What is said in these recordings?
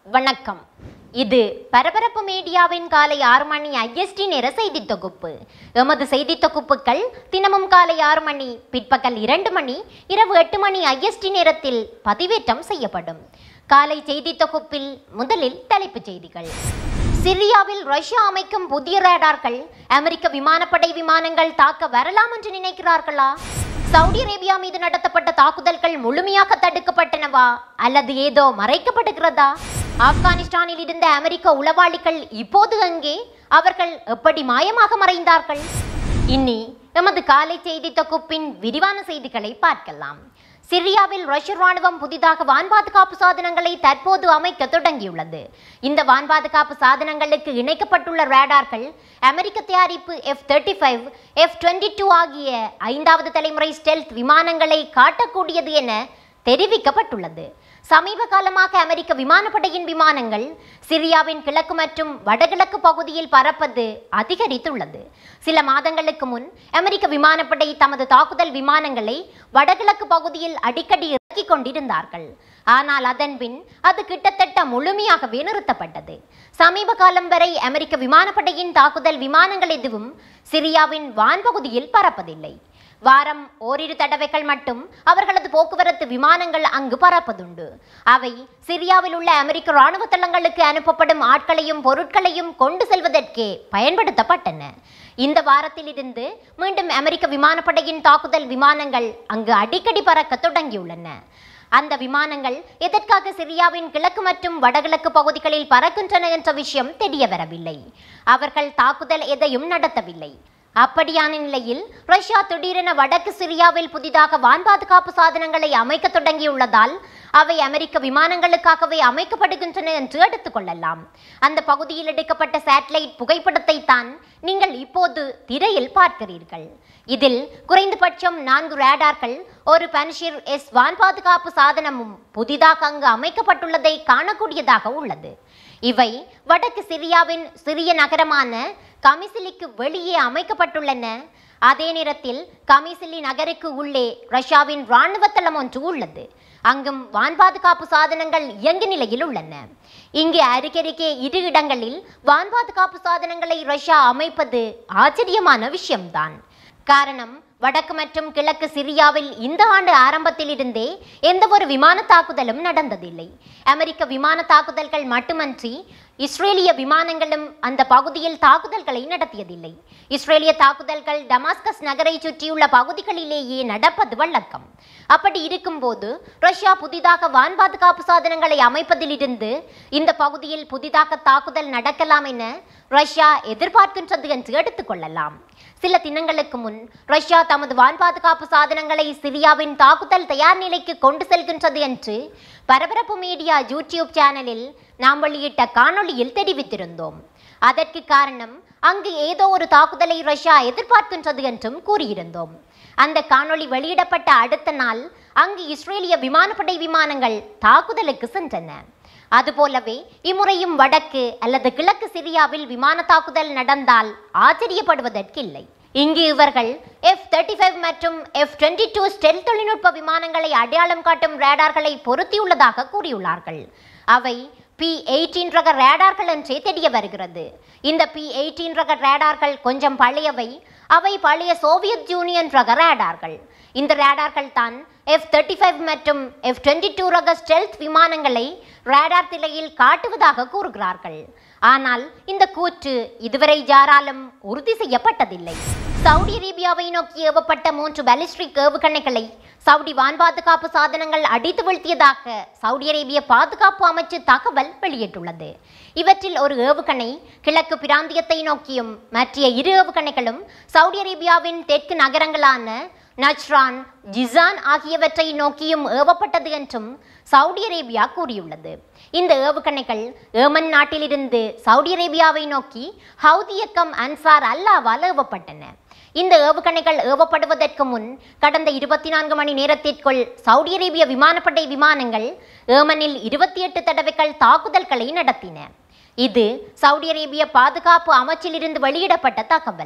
வணக்கம் இது பரபரப்பு மீடியாவின் காலை ஆறு மணி ஐஎஸ்டி நேர செய்தி தொகுப்பு எமது செய்தி தொகுப்புகள் தினமும் காலை ஆறு மணி பிற்பகல் இரண்டு மணி இரவு எட்டு மணி ஐஎஸ்டி நேரத்தில் பதிவேற்றம் செய்யப்படும் காலை செய்தி தொகுப்பில் முதலில் தலைப்புச் செய்திகள் சிரியாவில் ரஷ்யா அமைக்கும் புதிய ரேடார்கள் அமெரிக்க விமானப்படை விமானங்கள் தாக்க வரலாம் என்று நினைக்கிறார்களா சவுதி அரேபியா மீது நடத்தப்பட்ட தாக்குதல்கள் முழுமையாக தடுக்கப்பட்டனவா அல்லது ஏதோ மறைக்கப்படுகிறதா ஆப்கானிஸ்தானில் இருந்த அமெரிக்க உளவாளிகள் இப்போது அங்கே அவர்கள் எப்படி மாயமாக மறைந்தார்கள் இனி எமது காலை செய்தி தொகுப்பின் விரிவான செய்திகளை பார்க்கலாம் சிரியாவில் ரஷ்ய ராணுவம் புதிதாக வான் பாதுகாப்பு சாதனங்களை தற்போது அமைக்க தொடங்கியுள்ளது இந்த வான் பாதுகாப்பு சாதனங்களுக்கு இணைக்கப்பட்டுள்ள ரேடார்கள் அமெரிக்க தயாரிப்பு F thirty five F twenty two ஆகிய ஐந்தாவது தலைமுறை ஸ்டெல்த் விமானங்களை காட்டக்கூடியது என தெரிவிக்கப்பட்டுள்ளது சமீப காலமாக அமெரிக்க விமானப்படையின் விமானங்கள் சிரியாவின் கிழக்கு மற்றும் வடகிழக்கு பகுதியில் பறப்பது அதிகரித்துள்ளது சில மாதங்களுக்கு முன் அமெரிக்க விமானப்படை தமது தாக்குதல் விமானங்களை வடகிழக்கு பகுதியில் அடிக்கடி இறக்கிக் கொண்டிருந்தார்கள் ஆனால் அதன்பின் அது கிட்டத்தட்ட முழுமையாகவே நிறுத்தப்பட்டது சமீப காலம் வரை அமெரிக்க விமானப்படையின் தாக்குதல் விமானங்கள் எதுவும் சிரியாவின் வான்பகுதியில் பறப்பதில்லை வாரம் ஓரிரு தடவைகள் மட்டும் அவர்களது போக்குவரத்து விமானங்கள் அங்கு பறப்பதுண்டு அவை சிரியாவில் உள்ள அமெரிக்க இராணுவ தளங்களுக்கு அனுப்பப்படும் ஆட்களையும் பொருட்களையும் கொண்டு செல்வதற்கே பயன்படுத்தப்பட்டன இந்த வாரத்திலிருந்து மீண்டும் அமெரிக்க விமானப்படையின் தாக்குதல் விமானங்கள் அங்கு அடிக்கடி பறக்க தொடங்கியுள்ளன அந்த விமானங்கள் எதற்காக சிரியாவின் கிழக்கு மற்றும் வடகிழக்கு பகுதிகளில் பறக்கின்றன என்ற விஷயம் தெரிய வரவில்லை அவர்கள் தாக்குதல் எதையும் நடத்தவில்லை அப்படியான நிலையில் ரஷ்யா திடீரென வடக்கு சிரியாவில் புதிதாக வான் பாதுகாப்பு சாதனங்களை அமைக்க தொடங்கியுள்ளதால் அவை அமெரிக்க விமானங்களுக்காகவே அமைக்கப்படுகின்றன என்று எடுத்துக்கொள்ளலாம் அந்த பகுதியில் எடுக்கப்பட்ட சேட்டலைட் புகைப்படத்தை தான் நீங்கள் இப்போது திரையில் பார்க்கிறீர்கள் இதில் குறைந்தபட்சம் நான்கு ரேடார்கள் ஒரு பன்ஷிர் எஸ் வான் பாதுகாப்பு சாதனமும் புதிதாக அங்கு அமைக்கப்பட்டுள்ளதை காணக்கூடியதாக உள்ளது இவை வடக்கு சிரியாவின் சிறிய நகரமான கமிசிலிக்கு வெளியே அமைக்கப்பட்டுள்ளன அதே நேரத்தில் கமிசிலி நகருக்கு உள்ளே ரஷ்யாவின் இராணுவ தளம் ஒன்று உள்ளது அங்கும் வான் பாதுகாப்பு சாதனங்கள் இயங்கு நிலையில் உள்ளன இங்கு அருகருகே இரு இடங்களில் வான் பாதுகாப்பு சாதனங்களை ரஷ்யா அமைப்பது ஆச்சரியமான விஷயம்தான் காரணம் வடக்கு மற்றும் கிழக்கு சிரியாவில் இந்த ஆண்டு ஆரம்பத்திலிருந்தே எந்த ஒரு விமான தாக்குதலும் நடந்ததில்லை அமெரிக்க விமான தாக்குதல்கள் மட்டுமன்றி இஸ்ரேலிய விமானங்களும் அந்த பகுதியில் தாக்குதல்களை நடத்தியதில்லை இஸ்ரேலிய தாக்குதல்கள் டமாஸ்கஸ் நகரை சுற்றியுள்ள பகுதிகளிலேயே நடப்பது வழக்கம் அப்படி இருக்கும்போது ரஷ்யா புதிதாக வான் பாதுகாப்பு சாதனங்களை அமைப்பதிலிருந்து இந்த பகுதியில் புதிதாக தாக்குதல் நடக்கலாம் என ரஷ்யா எதிர்பார்க்கின்றது என்று எடுத்துக்கொள்ளலாம் சில தினங்களுக்கு முன் ரஷ்யா தமது வான் பாதுகாப்பு சாதனங்களை சிரியாவின் தாக்குதல் தயார் நிலைக்கு கொண்டு செல்கின்றது என்று பரபரப்பு மீடியா யூடியூப் சேனலில் நாம் வெளியிட்ட காணொளியில் தெரிவித்திருந்தோம் அதற்கு காரணம் அங்கு ஏதோ ஒரு தாக்குதலை ரஷ்யா எதிர்பார்க்கின்றது என்றும் கூறியிருந்தோம் அந்த காணொளி வெளியிடப்பட்ட அடுத்த நாள் அங்கு இஸ்ரேலிய விமானப்படை விமானங்கள் தாக்குதலுக்கு சென்றன அதுபோலவே இம்முறையும் வடக்கு அல்லது கிழக்கு சிரியாவில் விமான தாக்குதல் நடந்தால் ஆச்சரியப்படுவதற்கில்லை இங்கு இவர்கள் எஃப் தேர்ட்டி ஃபைவ் மற்றும் எஃப் டுவெண்ட்டி டூ ஸ்டெல் தொழில்நுட்ப விமானங்களை அடையாளம் காட்டும் ரேடார்களை பொருத்தியுள்ளதாக கூறியுள்ளார்கள் அவை பி எயிட்டீன் ரக ரேடார்கள் என்றே தெரிய வருகிறது இந்த பி எயிட்டீன் ரக ரேடார்கள் கொஞ்சம் பழையவை அவை பழைய சோவியத் யூனியன் ரக ரேடார்கள் இந்த ரேடார்கள் தான் எஃப் தேர்ட்டி ஃபைவ் மற்றும் எஃப் டுவெண்ட்டி டூ ரக ஸ்டெல்த் விமானங்களை ரேடார் திரையில் காட்டுவதாக கூறுகிறார்கள் ஆனால் இந்த கூற்று இதுவரை யாராலும் உறுதி செய்யப்பட்டதில்லை சவுதி அரேபியாவை நோக்கி ஏவப்பட்ட மூன்று பாலிஸ்டிக் ஏவுகணைகளை சவுடி வான் பாதுகாப்பு சாதனங்கள் அடித்து வீழ்த்தியதாக சவுடி அரேபிய பாதுகாப்பு அமைச்சு தகவல் வெளியிட்டுள்ளது இவற்றில் ஒரு ஏவுகணை கிழக்கு பிராந்தியத்தை நோக்கியும் மற்ற இரு ஏவுகணைகளும் சவுடி அரேபியாவின் தெற்கு நகரங்களான நஜ்ரான் ஜிசான் ஆகியவற்றை நோக்கியும் ஏவப்பட்டது என்றும் சவுடி அரேபியா கூறியுள்ளது இந்த ஏவுகணைகள் ஏமன் நாட்டிலிருந்து சவுடி அரேபியாவை நோக்கி ஹவுதி இயக்கம் அன்சார் அல்லாவால் ஏவப்பட்டன இந்த ஏவுகணைகள் ஏவப்படுவதற்கு முன் கடந்த இருபத்தி நான்கு மணி நேரத்திற்குள் சவுடி அரேபிய விமானப்படை விமானங்கள் ஏமனில் இருபத்தி எட்டு தடவைகள் தாக்குதல்களை நடத்தின இது சவுடி அரேபிய பாதுகாப்பு அமைச்சிலிருந்து வெளியிடப்பட்ட தகவல்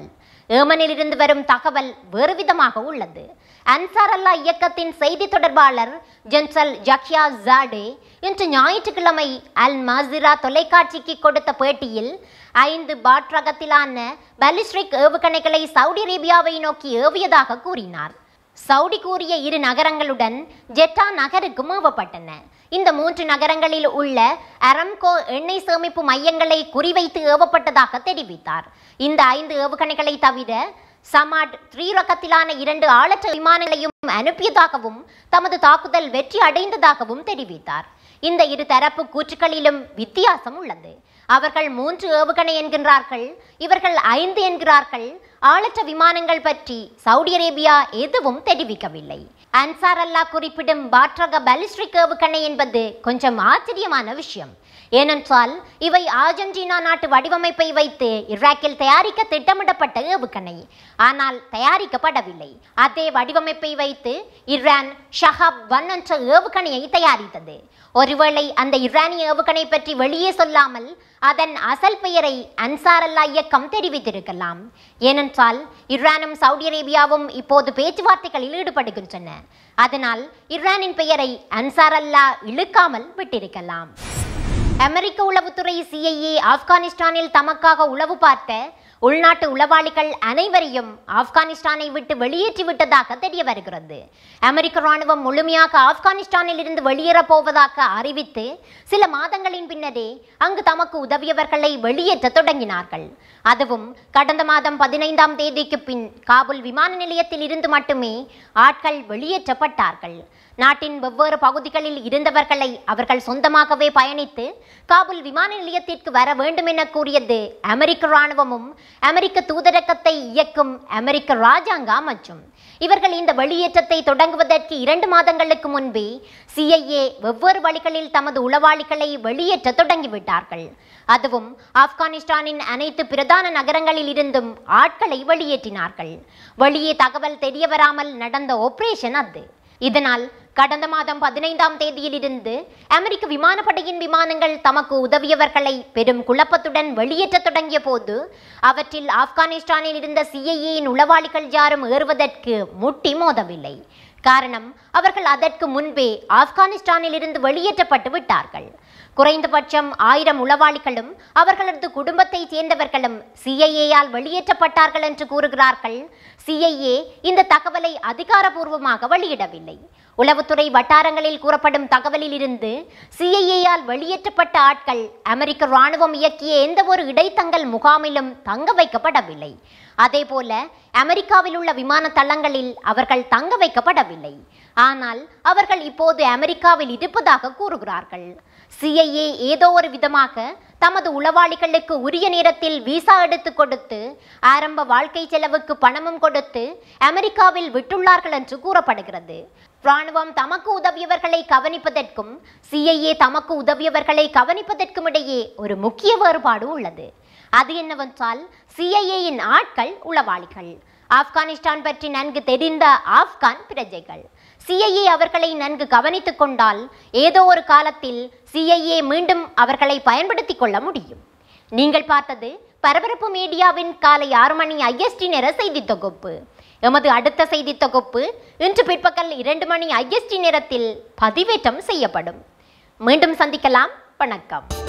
ஏமனில் இருந்து வரும் தகவல் வேறு விதமாக உள்ளது அன்சார் அல்லா இயக்கத்தின் செய்தி தொடர்பாளர் ஜென்சல் ஜக்யா ஜாடே இன்று ஞாயிற்றுக்கிழமை அல் மசிரா தொலைக்காட்சிக்கு கொடுத்த பேட்டியில் ஐந்து பாட் ரகத்திலான பாலிஸ்டிக் ஏவுகணைகளை சவுதி அரேபியாவை நோக்கி ஏவியதாக கூறினார் சவுடி கூறிய இரு நகரங்களுடன் ஜெட்டா நகருக்கும் ஏவப்பட்டன இந்த மூன்று நகரங்களில் உள்ள அரம்கோ எண்ணெய் சேமிப்பு மையங்களை குறிவைத்து ஏவப்பட்டதாக தெரிவித்தார் இந்த ஐந்து ஏவுகணைகளை தவிர சமாட் த்ரீ ரகத்திலான இரண்டு ஆளற்ற விமானங்களையும் அனுப்பியதாகவும் தமது தாக்குதல் வெற்றி அடைந்ததாகவும் தெரிவித்தார் இந்த இரு தரப்பு கூற்றுக்களிலும் வித்தியாசம் உள்ளது அவர்கள் மூன்று ஏவுகணை என்கின்றார்கள் இவர்கள் ஐந்து என்கிறார்கள் ஆளற்ற விமானங்கள் பற்றி சவுதி அரேபியா எதுவும் தெரிவிக்கவில்லை அன்சார் அல்லா குறிப்பிடும் பாட்ரக பாலிஸ்டிக் ஏவுகணை என்பது கொஞ்சம் ஆச்சரியமான விஷயம் ஏனென்றால் இவை அர்ஜென்டினா நாட்டு வடிவமைப்பை வைத்து ஈராக்கில் தயாரிக்க திட்டமிடப்பட்ட ஏவுகணை ஆனால் தயாரிக்கப்படவில்லை அதே வடிவமைப்பை வைத்து ஈரான் ஷஹாப் ஒன் என்ற ஏவுகணையை தயாரித்தது ஒருவேளை அந்த ஈரானிய ஏவுகணை பற்றி வெளியே சொல்லாமல் அதன் அசல் பெயரை அன்சார் அல்லா இயக்கம் தெரிவித்திருக்கலாம் ஏனென்றால் ஈரானும் சவுதி அரேபியாவும் இப்போது பேச்சுவார்த்தைகளில் ஈடுபடுகின்றன அதனால் ஈரானின் பெயரை அன்சார் அல்லா இழுக்காமல் விட்டிருக்கலாம் அமெரிக்க உளவுத்துறை சிஐஏ ஆப்கானிஸ்தானில் தமக்காக உளவு பார்த்த உள்நாட்டு உளவாளிகள் அனைவரையும் ஆப்கானிஸ்தானை விட்டு வெளியேற்றி விட்டதாக தெரிய வருகிறது அமெரிக்க ராணுவம் முழுமையாக ஆப்கானிஸ்தானில் இருந்து வெளியேறப் போவதாக அறிவித்து சில மாதங்களின் பின்னரே அங்கு தமக்கு உதவியவர்களை வெளியேற்ற தொடங்கினார்கள் அதுவும் கடந்த மாதம் பதினைந்தாம் தேதிக்கு பின் காபுல் விமான நிலையத்தில் இருந்து மட்டுமே ஆட்கள் வெளியேற்றப்பட்டார்கள் நாட்டின் வெவ்வேறு பகுதிகளில் இருந்தவர்களை அவர்கள் சொந்தமாகவே பயணித்து காபுல் விமான நிலையத்திற்கு வர வேண்டும் என கூறியது அமெரிக்க ராணுவமும் அமெரிக்க தூதரகத்தை இயக்கும் அமெரிக்க ராஜாங்க அமைச்சும் இவர்கள் இந்த வெளியேற்றத்தை தொடங்குவதற்கு இரண்டு மாதங்களுக்கு முன்பே சிஐஏ வெவ்வேறு வழிகளில் தமது உளவாளிகளை வெளியேற்ற தொடங்கிவிட்டார்கள் அதுவும் ஆப்கானிஸ்தானின் அனைத்து பிரதான நகரங்களில் இருந்தும் ஆட்களை வெளியேற்றினார்கள் வெளியே தகவல் தெரியவராமல் நடந்த ஆபரேஷன் அது இதனால் கடந்த மாதம் பதினைந்தாம் தேதியிலிருந்து அமெரிக்க விமானப்படையின் விமானங்கள் தமக்கு உதவியவர்களை பெரும் குழப்பத்துடன் வெளியேற்ற தொடங்கிய போது அவற்றில் ஆப்கானிஸ்தானில் இருந்த சிஐஏயின் உளவாளிகள் யாரும் ஏறுவதற்கு முட்டி மோதவில்லை காரணம் அவர்கள் அதற்கு முன்பே ஆப்கானிஸ்தானில் இருந்து வெளியேற்றப்பட்டு விட்டார்கள் குறைந்தபட்சம் ஆயிரம் உளவாளிகளும் அவர்களது குடும்பத்தைச் சேர்ந்தவர்களும் சிஐஏயால் வெளியேற்றப்பட்டார்கள் என்று கூறுகிறார்கள் சிஐஏ இந்த தகவலை அதிகாரபூர்வமாக வெளியிடவில்லை உளவுத்துறை வட்டாரங்களில் கூறப்படும் தகவலில் இருந்து சிஐஏயால் வெளியேற்றப்பட்ட ஆட்கள் அமெரிக்க ராணுவம் இயக்கிய எந்த ஒரு இடைத்தங்கல் முகாமிலும் தங்க வைக்கப்படவில்லை அதேபோல அமெரிக்காவில் உள்ள விமான தளங்களில் அவர்கள் தங்க வைக்கப்படவில்லை ஆனால் அவர்கள் இப்போது அமெரிக்காவில் இருப்பதாக கூறுகிறார்கள் சிஐஏ ஏதோ ஒரு விதமாக தமது உளவாளிகளுக்கு உரிய நேரத்தில் விசா எடுத்து கொடுத்து ஆரம்ப வாழ்க்கை செலவுக்கு பணமும் கொடுத்து அமெரிக்காவில் விட்டுள்ளார்கள் என்று கூறப்படுகிறது ராணுவம் தமக்கு உதவியவர்களை கவனிப்பதற்கும் சிஐஏ தமக்கு உதவியவர்களை கவனிப்பதற்கும் இடையே ஒரு முக்கிய வேறுபாடு உள்ளது அது என்னவென்றால் சிஐஏயின் ஆட்கள் உளவாளிகள் ஆப்கானிஸ்தான் பற்றி நன்கு தெரிந்த ஆப்கான் பிரஜைகள் சிஐஏ அவர்களை நன்கு கவனித்துக் கொண்டால் ஏதோ ஒரு காலத்தில் சிஐஏ மீண்டும் அவர்களை பயன்படுத்திக் கொள்ள முடியும் நீங்கள் பார்த்தது பரபரப்பு மீடியாவின் காலை ஆறு மணி ஐஎஸ்டி நேர செய்தி தொகுப்பு எமது அடுத்த செய்தி தொகுப்பு இன்று பிற்பகல் இரண்டு மணி ஐஎஸ்டி நேரத்தில் பதிவேற்றம் செய்யப்படும் மீண்டும் சந்திக்கலாம் வணக்கம்